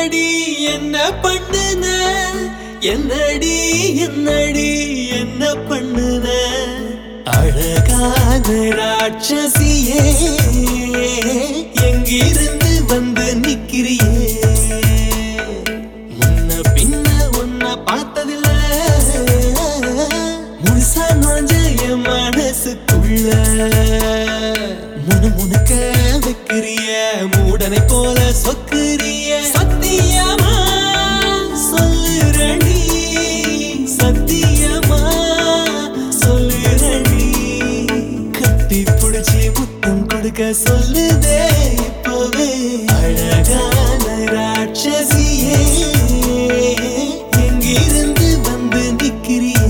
என்னடி என்ன பண்ணுன என்னடி என்னடி என்ன பண்ணுன அழகான ராட்சசியே எங்கிருந்து வந்து நிக்கிறியே முன்ன பின்ன உன்னை பார்த்ததில்ல முழுசா நுழைஞ்ச என் மனசுக்குள்ள முனு முனுக்க வைக்கிறிய மூடனை போல சொக்குறிய சத்தியமா சொல்லுறடி சத்தியமா சொல்லுறடி கட்டி புடிச்சு முத்தம் கொடுக்க சொல்லுதே இப்பவே அழகான ராட்சசியே எங்கிருந்து வந்து நிக்கிறியே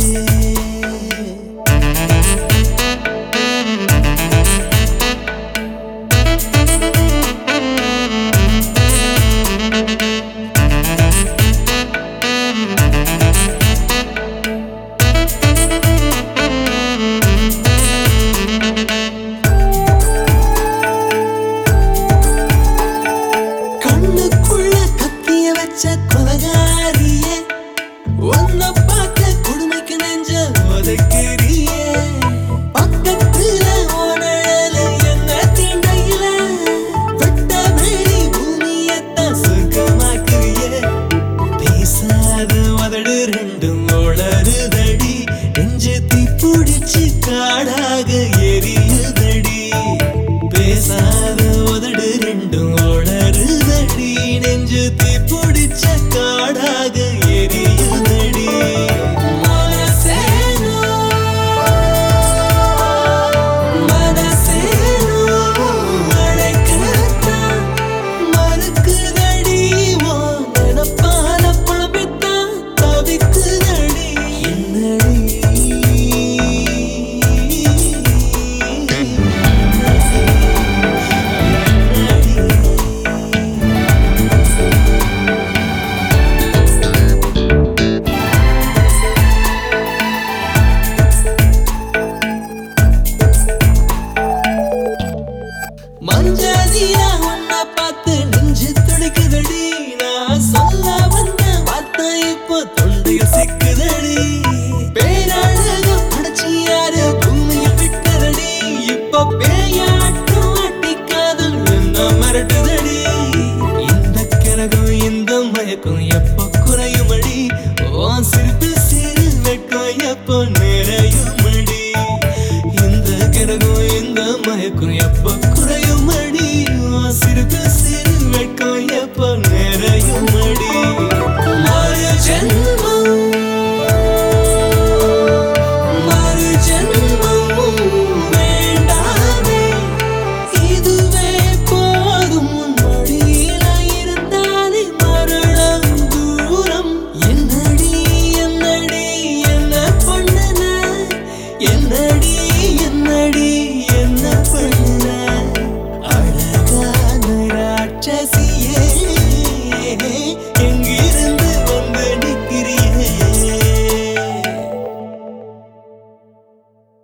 கண்ணுக்குள்ள கத்திய வச்ச கொலகாரியே உன்னை பார்த்த கொடுமைக்கு நெஞ்ச உதைக்கிறியே பக்கத்துல ஓனழல என்ன தீண்டையில வெட்ட வெளி பூமியத்தான் சுகமாக்குறியே பேசாத உதடு ரெண்டும் உளறுதடி நெஞ்சு தீ பிடிச்சு காடாக எரியுதடி பேசாத உதடு ரெண்டும் உளறுதடி நெஞ்சு தீ பிடிச்ச காடாக எரியுதடி மனசேனோ மனசேனோ அழைக்கத்தான் மறுக்குதடி ஓ நினப்பான பழப்பித்தான் தவிக்குதடி என்னடி மஞ்சதியா உன்னை பார்த்து நெஞ்சு துடிக்குதடி நான் சொல்ல வந்த வார்த்தை இப்போ தொண்டையில் சிக்குதடி பேரழகம் அடைச்சி யாரு பூமியில் விட்டதடி இப்போ பேயாட்டம் ஆட்டி காதல் என்ன மிரட்டுதடி இந்த கிரகம் இந்த மயக்கம் எப்போ குறையுமடி ஓ சிரிப்பு சிறு வெட்கம் எப்போ நிறையுமடி இந்த கிரகம் இந்த மயக்கம் எப்போ குறையுமடி ஓ சிரிப்பு